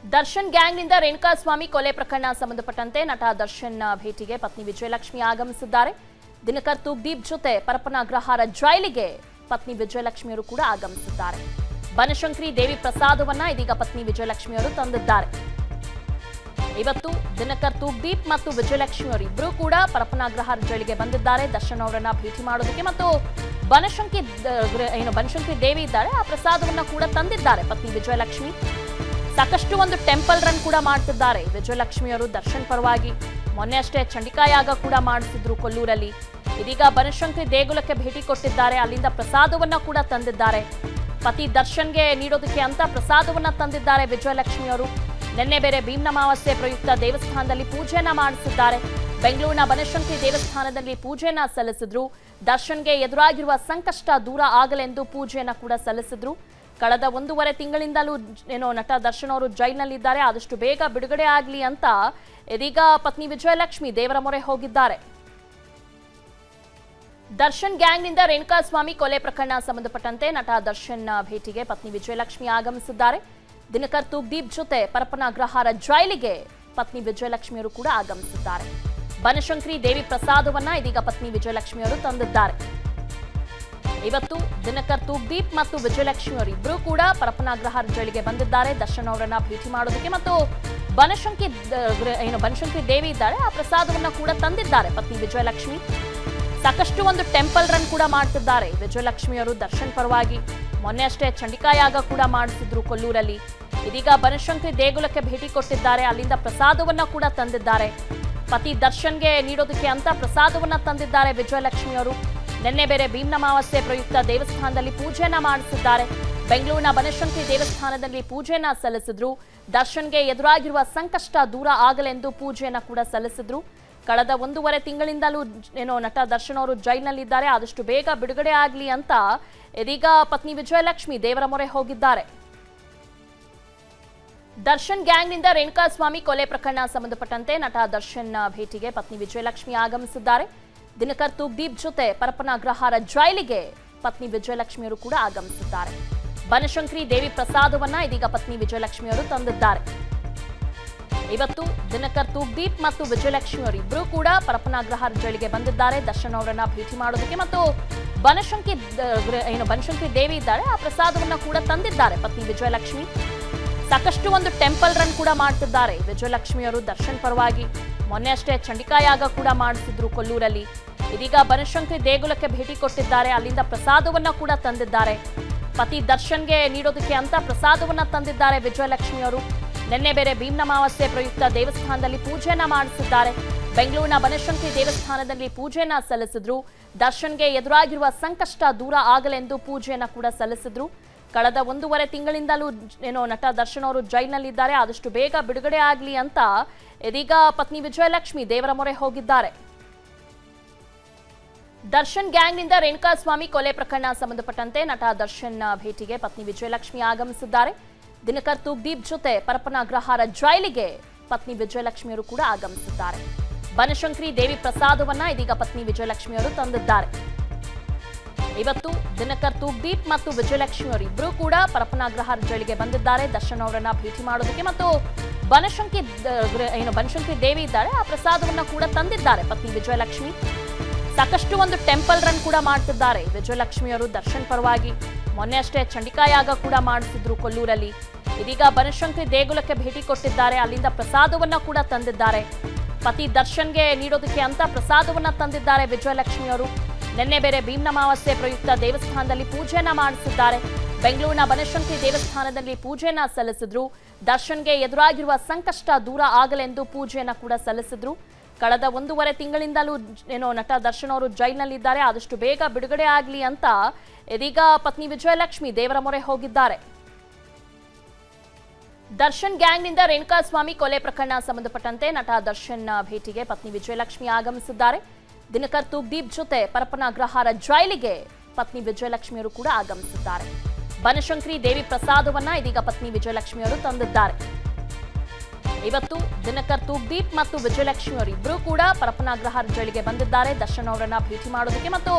ದರ್ಶನ್ ಗ್ಯಾಂಗ್ನಿಂದ ರೇಣುಕಾಸ್ವಾಮಿ ಕೊಲೆ ಪ್ರಕರಣ ಸಂಬಂಧಪಟ್ಟಂತೆ ನಟ ದರ್ಶನ್ ಭೇಟಿಗೆ ಪತ್ನಿ ವಿಜಯಲಕ್ಷ್ಮಿ ಆಗಮಿಸಿದ್ದಾರೆ ದಿನಕರ್ ತೂಗ್ದೀಪ್ ಜೊತೆ ಪರಪ್ಪನ ಅಗ್ರಹಾರ ಜೈಲಿಗೆ ಪತ್ನಿ ವಿಜಯಲಕ್ಷ್ಮಿಯವರು ಕೂಡ ಆಗಮಿಸಿದ್ದಾರೆ ಬನಶಂಕರಿ ದೇವಿ ಪ್ರಸಾದವನ್ನ ಇದೀಗ ಪತ್ನಿ ವಿಜಯಲಕ್ಷ್ಮಿಯವರು ತಂದಿದ್ದಾರೆ ಇವತ್ತು ದಿನಕರ್ ತೂಗ್ದೀಪ್ ಮತ್ತು ವಿಜಯಲಕ್ಷ್ಮಿ ಅವರು ಇಬ್ಬರು ಕೂಡ ಪರಪ್ಪನ ಅಗ್ರಹಾರ ಜೈಲಿಗೆ ಬಂದಿದ್ದಾರೆ ದರ್ಶನ್ ಅವರನ್ನ ಭೇಟಿ ಮಾಡೋದಕ್ಕೆ ಮತ್ತು ಬನಶಂಕರಿ ದ- ಗೃಹ- ಏನು ಬನಶಂಕರಿ ದೇವಿ ಇದ್ದಾರೆ ಆ ಪ್ರಸಾದವನ್ನ ಕೂಡ ತಂದಿದ್ದಾರೆ ಪತ್ನಿ ವಿಜಯಲಕ್ಷ್ಮಿ ಸಾಕಷ್ಟು ಒಂದು ಟೆಂಪಲ್ ರನ್ ಕೂಡ ಮಾಡ್ತಿದ್ದಾರೆ ವಿಜಯಲಕ್ಷ್ಮಿ ಅವರು ದರ್ಶನ್ ಪರವಾಗಿ ಮೊನ್ನೆ ಅಷ್ಟೇ ಚಂಡಿಕಾಯಾಗ ಕೂಡ ಮಾಡಿಸಿದ್ರು ಕೊಲ್ಲೂರಲ್ಲಿ ಇದೀಗ ಬನಶಂಕರಿ ದೇಗುಲಕ್ಕೆ ಭೇಟಿ ಕೊಟ್ಟಿದ್ದಾರೆ ಅಲ್ಲಿಂದ ಪ್ರಸಾದವನ್ನ ಕೂಡ ತಂದಿದ್ದಾರೆ ಪತಿ ದರ್ಶನ್ಗೆ ನೀಡೋದಕ್ಕೆ ಅಂತ ಪ್ರಸಾದವನ್ನ ತಂದಿದ್ದಾರೆ ವಿಜಯಲಕ್ಷ್ಮಿ ಅವರು ನಿನ್ನೆ ಬೇರೆ ಭೀಮ್ನಮಾವಾಸ್ಯೆ ಪ್ರಯುಕ್ತ ದೇವಸ್ಥಾನದಲ್ಲಿ ಪೂಜೆಯನ್ನ ಮಾಡಿಸಿದ್ದಾರೆ ಬೆಂಗಳೂರಿನ ಬನಶಂಕರಿ ದೇವಸ್ಥಾನದಲ್ಲಿ ಪೂಜೆಯನ್ನ ಸಲ್ಲಿಸಿದ್ರು ದರ್ಶನ್ಗೆ ಎದುರಾಗಿರುವ ಸಂಕಷ್ಟ ದೂರ ಆಗಲೆಂದು ಪೂಜೆಯನ್ನ ಕೂಡ ಸಲ್ಲಿಸಿದ್ರು ಕಳೆದ ಒಂದೂವರೆ ತಿಂಗಳಿಂದಲೂ ಏನೋ ನಟ ದರ್ಶನ್ ಅವರು ಜೈಲಿನಲ್ಲಿದ್ದಾರೆ ಆದಷ್ಟು ಬೇಗ ಬಿಡುಗಡೆ ಆಗಲಿ ಅಂತ ಇದೀಗ ಪತ್ನಿ ವಿಜಯಲಕ್ಷ್ಮಿ ದೇವರ ಮೊರೆ ಹೋಗಿದ್ದಾರೆ ದರ್ಶನ್ ಗ್ಯಾಂಗ್ನಿಂದ ರೇಣುಕಾಸ್ವಾಮಿ ಕೊಲೆ ಪ್ರಕರಣ ಸಂಬಂಧಪಟ್ಟಂತೆ ನಟ ದರ್ಶನ್ ಭೇಟಿಗೆ ಪತ್ನಿ ವಿಜಯಲಕ್ಷ್ಮಿ ಆಗಮಿಸಿದ್ದಾರೆ ದಿನಕರ್ ತೂಗ್ದೀಪ್ ಜೊತೆ ಪರಪ್ಪನ ಅಗ್ರಹಾರ ಜೈಲಿಗೆ ಪತ್ನಿ ವಿಜಯಲಕ್ಷ್ಮಿಯವರು ಕೂಡ ಆಗಮಿಸಿದ್ದಾರೆ ಬನಶಂಕರಿ ದೇವಿ ಪ್ರಸಾದವನ್ನ ಇದೀಗ ಪತ್ನಿ ವಿಜಯಲಕ್ಷ್ಮಿಯವರು ತಂದಿದ್ದಾರೆ ಇವತ್ತು ದಿನಕರ್ ತೂಗ್ದೀಪ್ ಮತ್ತು ವಿಜಯಲಕ್ಷ್ಮಿ ಅವರು ಇಬ್ಬರು ಕೂಡ ಪರಪ್ಪನ ಅಗ್ರಹಾರ ಜೈಲಿಗೆ ಬಂದಿದ್ದಾರೆ ದರ್ಶನ್ ಅವರನ್ನ ಭೇಟಿ ಮಾಡೋದಕ್ಕೆ ಮತ್ತು ಬನಶಂಕರಿ ದ- ಗೃಹ- ಏನು ಬನಶಂಕರಿ ದೇವಿ ಇದ್ದಾರೆ ಆ ಪ್ರಸಾದವನ್ನ ಕೂಡ ತಂದಿದ್ದಾರೆ ಪತ್ನಿ ವಿಜಯಲಕ್ಷ್ಮಿ ಸಾಕಷ್ಟು ಒಂದು ಟೆಂಪಲ್ ರನ್ ಕೂಡ ಮಾಡ್ತಿದ್ದಾರೆ ವಿಜಯಲಕ್ಷ್ಮಿ ಅವರು ದರ್ಶನ್ ಪರವಾಗಿ ಮೊನ್ನೆ ಅಷ್ಟೇ ಚಂಡಿಕಾಯಾಗ ಕೂಡ ಮಾಡಿಸಿದ್ರು ಕೊಲ್ಲೂರಲ್ಲಿ ಇದೀಗ ಬನಶಂಕರಿ ದೇಗುಲಕ್ಕೆ ಭೇಟಿ ಕೊಟ್ಟಿದ್ದಾರೆ ಅಲ್ಲಿಂದ ಪ್ರಸಾದವನ್ನ ಕೂಡ ತಂದಿದ್ದಾರೆ ಪತಿ ದರ್ಶನ್ಗೆ ನೀಡೋದಕ್ಕೆ ಅಂತ ಪ್ರಸಾದವನ್ನ ತಂದಿದ್ದಾರೆ ವಿಜಯಲಕ್ಷ್ಮಿ ಅವರು ನಿನ್ನೆ ಬೇರೆ ಭೀಮ್ನಮಾವಾಸ್ಯೆ ಪ್ರಯುಕ್ತ ದೇವಸ್ಥಾನದಲ್ಲಿ ಪೂಜೆಯನ್ನ ಮಾಡಿಸಿದ್ದಾರೆ ಬೆಂಗಳೂರಿನ ಬನಶಂಕರಿ ದೇವಸ್ಥಾನದಲ್ಲಿ ಪೂಜೆಯನ್ನ ಸಲ್ಲಿಸಿದ್ರು ದರ್ಶನ್ಗೆ ಎದುರಾಗಿರುವ ಸಂಕಷ್ಟ ದೂರ ಆಗಲೆಂದು ಪೂಜೆಯನ್ನ ಕೂಡ ಸಲ್ಲಿಸಿದ್ರು ಕಳೆದ ಒಂದೂವರೆ ತಿಂಗಳಿಂದಲೂ ಏನೋ ನಟ ದರ್ಶನ್ ಅವರು ಜೈಲಿನಲ್ಲಿದ್ದಾರೆ ಆದಷ್ಟು ಬೇಗ ಬಿಡುಗಡೆ ಆಗಲಿ ಅಂತ ಇದೀಗ ಪತ್ನಿ ವಿಜಯಲಕ್ಷ್ಮಿ ದೇವರ ಮೊರೆ ಹೋಗಿದ್ದಾರೆ ದರ್ಶನ್ ಗ್ಯಾಂಗ್ನಿಂದ ರೇಣುಕಾಸ್ವಾಮಿ ಕೊಲೆ ಪ್ರಕರಣ ಸಂಬಂಧಪಟ್ಟಂತೆ ನಟ ದರ್ಶನ್ ಭೇಟಿಗೆ ಪತ್ನಿ ವಿಜಯಲಕ್ಷ್ಮಿ ಆಗಮಿಸಿದ್ದಾರೆ ದಿನಕರ್ ತೂಗ್ದೀಪ್ ಜೊತೆ ಪರಪ್ಪನ ಅಗ್ರಹಾರ ಜೈಲಿಗೆ ಪತ್ನಿ ವಿಜಯಲಕ್ಷ್ಮಿಯವರು ಕೂಡ ಆಗಮಿಸಿದ್ದಾರೆ ಬನಶಂಕರಿ ದೇವಿ ಪ್ರಸಾದವನ್ನ ಇದೀಗ ಪತ್ನಿ ವಿಜಯಲಕ್ಷ್ಮಿಯವರು ತಂದಿದ್ದಾರೆ ಇವತ್ತು ದಿನಕರ್ ತೂಗ್ದೀಪ್ ಮತ್ತು ವಿಜಯಲಕ್ಷ್ಮಿ ಅವರು ಇಬ್ಬರು ಕೂಡ ಪರಪ್ಪನ ಅಗ್ರಹಾರ ಜೈಲಿಗೆ ಬಂದಿದ್ದಾರೆ ದರ್ಶನ್ ಅವರನ್ನ ಭೇಟಿ ಮಾಡೋದಕ್ಕೆ ಮತ್ತು ಬನಶಂಕರಿ ದ- ಗೃಹ- ಏನು ಬನಶಂಕರಿ ದೇವಿ ಇದ್ದಾರೆ ಆ ಪ್ರಸಾದವನ್ನ ಕೂಡ ತಂದಿದ್ದಾರೆ ಪತ್ನಿ ವಿಜಯಲಕ್ಷ್ಮಿ ಸಾಕಷ್ಟು ಒಂದು ಟೆಂಪಲ್ ರನ್ ಕೂಡ ಮಾಡ್ತಿದ್ದಾರೆ ವಿಜಯಲಕ್ಷ್ಮಿ ಅವರು ದರ್ಶನ್ ಪರವಾಗಿ ಮೊನ್ನೆ ಅಷ್ಟೇ ಚಂಡಿಕಾಯಾಗ ಕೂಡ ಮಾಡಿಸಿದ್ರು ಕೊಲ್ಲೂರಲ್ಲಿ ಇದೀಗ ಬನಶಂಕರಿ ದೇಗುಲಕ್ಕೆ ಭೇಟಿ ಕೊಟ್ಟಿದ್ದಾರೆ ಅಲ್ಲಿಂದ ಪ್ರಸಾದವನ್ನ ಕೂಡ ತಂದಿದ್ದಾರೆ ಪತಿ ದರ್ಶನ್ಗೆ ನೀಡೋದಕ್ಕೆ ಅಂತ ಪ್ರಸಾದವನ್ನ ತಂದಿದ್ದಾರೆ ವಿಜಯಲಕ್ಷ್ಮಿ ಅವರು ನಿನ್ನೆ ಬೇರೆ ಭೀಮ್ನಮಾವಾಸ್ಯೆ ಪ್ರಯುಕ್ತ ದೇವಸ್ಥಾನದಲ್ಲಿ ಪೂಜೆಯನ್ನ ಮಾಡಿಸಿದ್ದಾರೆ ಬೆಂಗಳೂರಿನ ಬನಶಂಕರಿ ದೇವಸ್ಥಾನದಲ್ಲಿ ಪೂಜೆಯನ್ನ ಸಲ್ಲಿಸಿದ್ರು ದರ್ಶನ್ಗೆ ಎದುರಾಗಿರುವ ಸಂಕಷ್ಟ ದೂರ ಆಗಲೆಂದು ಪೂಜೆಯನ್ನ ಕೂಡ ಸಲ್ಲಿಸಿದ್ರು ಕಳೆದ ಒಂದೂವರೆ ತಿಂಗಳಿಂದಲೂ ಏನೋ ನಟ ದರ್ಶನ್ ಅವರು ಜೈಲಿನಲ್ಲಿದ್ದಾರೆ ಆದಷ್ಟು ಬೇಗ ಬಿಡುಗಡೆ ಆಗಲಿ ಅಂತ ಇದೀಗ ಪತ್ನಿ ವಿಜಯಲಕ್ಷ್ಮಿ ದೇವರ ಮೊರೆ ಹೋಗಿದ್ದಾರೆ ದರ್ಶನ್ ಗ್ಯಾಂಗ್ನಿಂದ ರೇಣುಕಾಸ್ವಾಮಿ ಕೊಲೆ ಪ್ರಕರಣ ಸಂಬಂಧಪಟ್ಟಂತೆ ನಟ ದರ್ಶನ್ ಭೇಟಿಗೆ ಪತ್ನಿ ವಿಜಯಲಕ್ಷ್ಮಿ ಆಗಮಿಸಿದ್ದಾರೆ ದಿನಕರ್ ತೂಗ್ದೀಪ್ ಜೊತೆ ಪರಪ್ಪನ ಅಗ್ರಹಾರ ಜೈಲಿಗೆ ಪತ್ನಿ ವಿಜಯಲಕ್ಷ್ಮಿಯವರು ಕೂಡ ಆಗಮಿಸಿದ್ದಾರೆ ಬನಶಂಕರಿ ದೇವಿ ಪ್ರಸಾದವನ್ನ ಇದೀಗ ಪತ್ನಿ ವಿಜಯಲಕ್ಷ್ಮಿಯವರು ತಂದಿದ್ದಾರೆ ಇವತ್ತು ದಿನಕರ್ ತೂಗ್ದೀಪ್ ಮತ್ತು ವಿಜಯಲಕ್ಷ್ಮಿ ಅವರು ಇಬ್ಬರು ಕೂಡ ಪರಪ್ಪನ ಅಗ್ರಹಾರ ಜೈಲಿಗೆ ಬಂದಿದ್ದಾರೆ ದರ್ಶನ್ ಅವರನ್ನ ಭೇಟಿ ಮಾಡೋದಕ್ಕೆ ಮತ್ತು ಬನಶಂಕರಿ ದ- ಗೃಹ- ಏನು ಬನಶಂಕರಿ ದೇವಿ ಇದ್ದಾರೆ ಆ ಪ್ರಸಾದವನ್ನ ಕೂಡ ತಂದಿದ್ದಾರೆ ಪತ್ನಿ ವಿಜಯಲಕ್ಷ್ಮಿ ಸಾಕಷ್ಟು ಒಂದು ಟೆಂಪಲ್ ರನ್ ಕೂಡ ಮಾಡ್ತಿದ್ದಾರೆ ವಿಜಯಲಕ್ಷ್ಮಿ ಅವರು ದರ್ಶನ್ ಪರವಾಗಿ ಮೊನ್ನೆ ಅಷ್ಟೇ ಚಂಡಿಕಾಯಾಗ ಕೂಡ ಮಾಡಿಸಿದ್ರು ಕೊಲ್ಲೂರಲ್ಲಿ ಇದೀಗ ಬನಶಂಕರಿ ದೇಗುಲಕ್ಕೆ ಭೇಟಿ ಕೊಟ್ಟಿದ್ದಾರೆ ಅಲ್ಲಿಂದ ಪ್ರಸಾದವನ್ನ ಕೂಡ ತಂದಿದ್ದಾರೆ ಪತಿ ದರ್ಶನ್ಗೆ ನೀಡೋದಕ್ಕೆ ಅಂತ ಪ್ರಸಾದವನ್ನ ತಂದಿದ್ದಾರೆ ವಿಜಯಲಕ್ಷ್ಮಿ ಅವರು ನಿನ್ನೆ ಬೇರೆ ಭೀಮ್ನಮಾವಾಸ್ಯೆ ಪ್ರಯುಕ್ತ ದೇವಸ್ಥಾನದಲ್ಲಿ ಪೂಜೆಯನ್ನ ಮಾಡಿಸಿದ್ದಾರೆ ಬೆಂಗಳೂರಿನ ಬನಶಂಕರಿ ದೇವಸ್ಥಾನದಲ್ಲಿ ಪೂಜೆಯನ್ನ ಸಲ್ಲಿಸಿದ್ರು ದರ್ಶನ್ಗೆ ಎದುರಾಗಿರುವ ಸಂಕಷ್ಟ ದೂರ ಆಗಲೆಂದು ಪೂಜೆಯನ್ನ ಕೂಡ ಸಲ್ಲಿಸಿದ್ರು ಕಳೆದ ಒಂದೂವರೆ ತಿಂಗಳಿಂದಲೂ ಏನೋ ನಟ ದರ್ಶನ್ ಅವರು ಜೈಲಿನಲ್ಲಿದ್ದಾರೆ ಆದಷ್ಟು ಬೇಗ ಬಿಡುಗಡೆ ಆಗಲಿ ಅಂತ ಇದೀಗ ಪತ್ನಿ ವಿಜಯಲಕ್ಷ್ಮಿ ದೇವರ ಮೊರೆ ಹೋಗಿದ್ದಾರೆ ದರ್ಶನ್ ಗ್ಯಾಂಗ್ನಿಂದ ರೇಣುಕಾಸ್ವಾಮಿ ಕೊಲೆ ಪ್ರಕರಣ ಸಂಬಂಧಪಟ್ಟಂತೆ ನಟ ದರ್ಶನ್ ಭೇಟಿಗೆ ಪತ್ನಿ ವಿಜಯಲಕ್ಷ್ಮಿ ಆಗಮಿಸಿದ್ದಾರೆ ದಿನಕರ್ ತೂಗ್ದೀಪ್ ಜೊತೆ ಪರಪ್ಪನ ಅಗ್ರಹಾರ ಜೈಲಿಗೆ ಪತ್ನಿ ವಿಜಯಲಕ್ಷ್ಮಿಯವರು ಕೂಡ ಆಗಮಿಸಿದ್ದಾರೆ ಬನಶಂಕರಿ ದೇವಿ ಪ್ರಸಾದವನ್ನ ಇದೀಗ ಪತ್ನಿ ವಿಜಯಲಕ್ಷ್ಮಿಯವರು ತಂದಿದ್ದಾರೆ ಇವತ್ತು ದಿನಕರ್ ತೂಗ್ದೀಪ್ ಮತ್ತು ವಿಜಯಲಕ್ಷ್ಮಿ ಅವರು ಇಬ್ಬರು ಕೂಡ ಪರಪ್ಪನ ಅಗ್ರಹಾರ ಜೈಲಿಗೆ ಬಂದಿದ್ದಾರೆ ದರ್ಶನ್ ಅವರನ್ನ ಭೇಟಿ ಮಾಡೋದಕ್ಕೆ ಮತ್ತು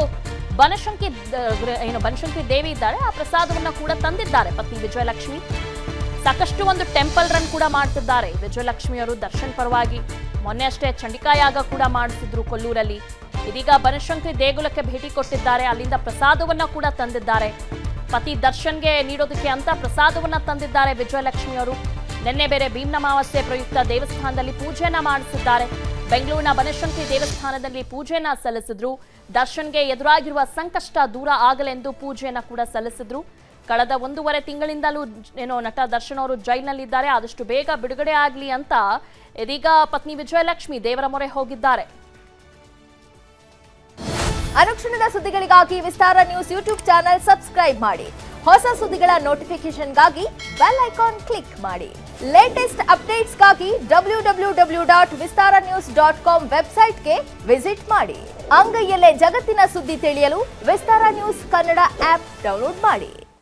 ಬನಶಂಕರಿ ದ- ಗೃಹ- ಏನು ಬನಶಂಕರಿ ದೇವಿ ಇದ್ದಾರೆ ಆ ಪ್ರಸಾದವನ್ನ ಕೂಡ ತಂದಿದ್ದಾರೆ ಪತ್ನಿ ವಿಜಯಲಕ್ಷ್ಮಿ ಸಾಕಷ್ಟು ಒಂದು ಟೆಂಪಲ್ ರನ್ ಕೂಡ ಮಾಡ್ತಿದ್ದಾರೆ ವಿಜಯಲಕ್ಷ್ಮಿಯವರು ದರ್ಶನ್ ಪರವಾಗಿ ಮೊನ್ನೆ ಅಷ್ಟೇ ಚಂಡಿಕಾಯಾಗ ಕೂಡ ಮಾಡಿಸಿದ್ರು ಕೊಲ್ಲೂರಲ್ಲಿ ಇದೀಗ ಬನಶಂಕರಿ ದೇಗುಲಕ್ಕೆ ಭೇಟಿ ಕೊಟ್ಟಿದ್ದಾರೆ ಅಲ್ಲಿಂದ ಪ್ರಸಾದವನ್ನ ಕೂಡ ತಂದಿದ್ದಾರೆ ಪತಿ ದರ್ಶನ್ಗೆ ನೀಡೋದಕ್ಕೆ ಅಂತ ಪ್ರಸಾದವನ್ನ ತಂದಿದ್ದಾರೆ ವಿಜಯಲಕ್ಷ್ಮಿಯವರು ನಿನ್ನೆ ಬೇರೆ ಭೀಮ್ನಮಾವಾಸ್ಯೆ ಪ್ರಯುಕ್ತ ದೇವಸ್ಥಾನದಲ್ಲಿ ಪೂಜೆಯನ್ನ ಮಾಡಿಸಿದ್ದಾರೆ ಬೆಂಗಳೂರಿನ ಬನಶಂಕರಿ ದೇವಸ್ಥಾನದಲ್ಲಿ ಪೂಜೆಯನ್ನ ಸಲ್ಲಿಸಿದ್ರು ದರ್ಶನ್ಗೆ ಎದುರಾಗಿರುವ ಸಂಕಷ್ಟ ದೂರ ಆಗಲೆಂದು ಪೂಜೆಯನ್ನ ಕೂಡ ಸಲ್ಲಿಸಿದ್ರು ಕಳೆದ ಒಂದೂವರೆ ತಿಂಗಳಿಂದಲೂ ಏನೋ ನಟ ದರ್ಶನ್ ಅವರು ಜೈಲಿನಲ್ಲಿದ್ದಾರೆ ಆದಷ್ಟು ಬೇಗ ಬಿಡುಗಡೆ ಆಗಲಿ ಅಂತ ಇದೀಗ ಪತ್ನಿ ವಿಜಯಲಕ್ಷ್ಮಿ ದೇವರ ಮೊರೆ ಹೋಗಿದ್ದಾರೆ ಅನುಕ್ಷಣದ ಸುದ್ದಿಗಳಿಗಾಗಿ Vistara news YouTube channel subscribe ಮಾಡಿ ಹೊಸ ಸುದ್ದಿಗಳ ನೋಟಿಫಿಕೇಶನ್ಗಾಗಿ ಬೆಲ್ ಐಕಾನ್ ಕ್ಲಿಕ್ ಮಾಡಿ ಲೇಟೆಸ್ಟ್ ಅಪ್ಡೇಟ್ಸ್ಗಾಗಿ W W W dot Vistara news dot com ವೆಬ್ಸೈಟ್ಗೆ ವಿಸಿಟ್ ಮಾಡಿ ಅಂಗೈಯಲ್ಲೇ ಜಗತ್ತಿನ ಸುದ್ದಿ ತಿಳಿಯಲು Vistara news Kannada app download ಮಾಡಿ